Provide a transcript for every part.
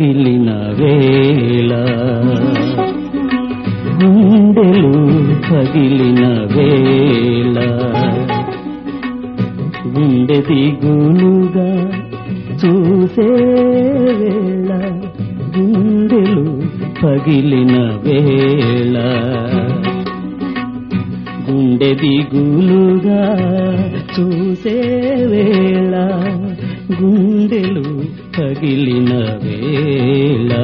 పగిలిన వేళ గుండెలు పగిలిన వేళ గుండె దిగులుగా చూసే వేళ గుండెలు పగిలిన వేళ గుండె దిగులుగా చూసే వేళ గుండెలు పగిలిన వేళ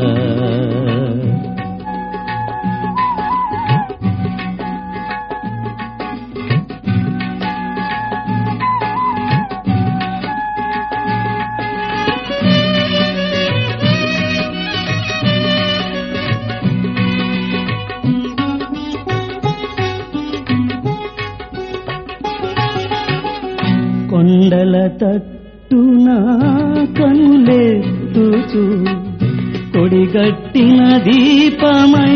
కొండల తట్టున కనులెత్తుచు కొడిగట్టిన దీపమై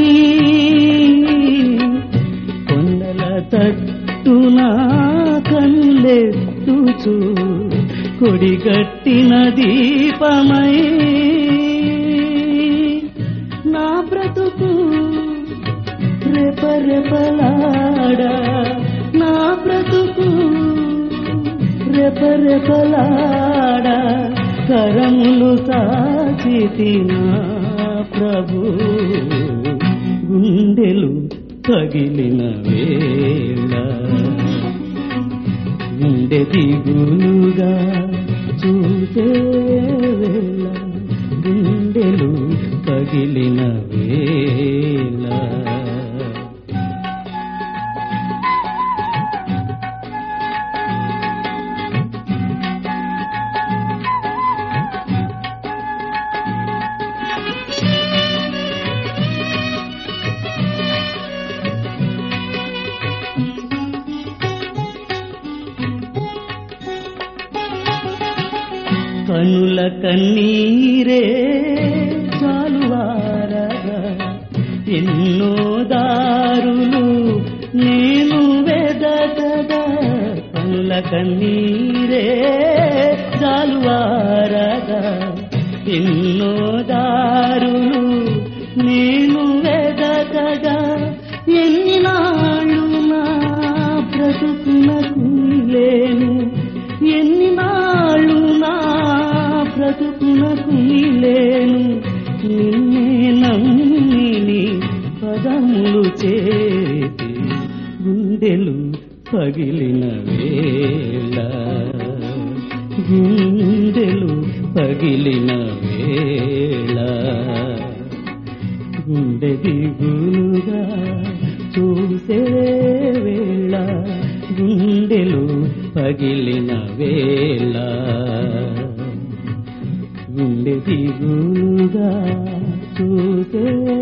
కొండల తట్టున కనులెత్తుచు కొడిగట్టిన దీపమై నా బ్రతుకు రెపరెపలాడ నా బ్రతుకు రెపరెపలాడ కరములు సాచితి నా ప్రభు గుండెలు పగిలిన వేళ గుండె దిగులుగా చూసే వేళ గుండెలు పగిలిన వేళ కనుల కన్నీరే చాలువారగా ఎన్నో దారులు నేను వెదకగా కనుల కన్నీరే చాలువారగా ఎన్నో దారులు నేను వెదకగా ఎన్ని నాళ్ళు నా బ్రతుకునకు లేను ఎన్ని నాళ్ళు నా బ్రతుకునకు లేను నిన్నే నమ్మి నీ పదములు చేతి గుండెలు పగిలిన వేళ గుండెలు పగిలిన వేళ గుండె దిగులుగా చూసే వేళ గుండెలు పగిలిన వేళ గుండె దిగులుగా చూసే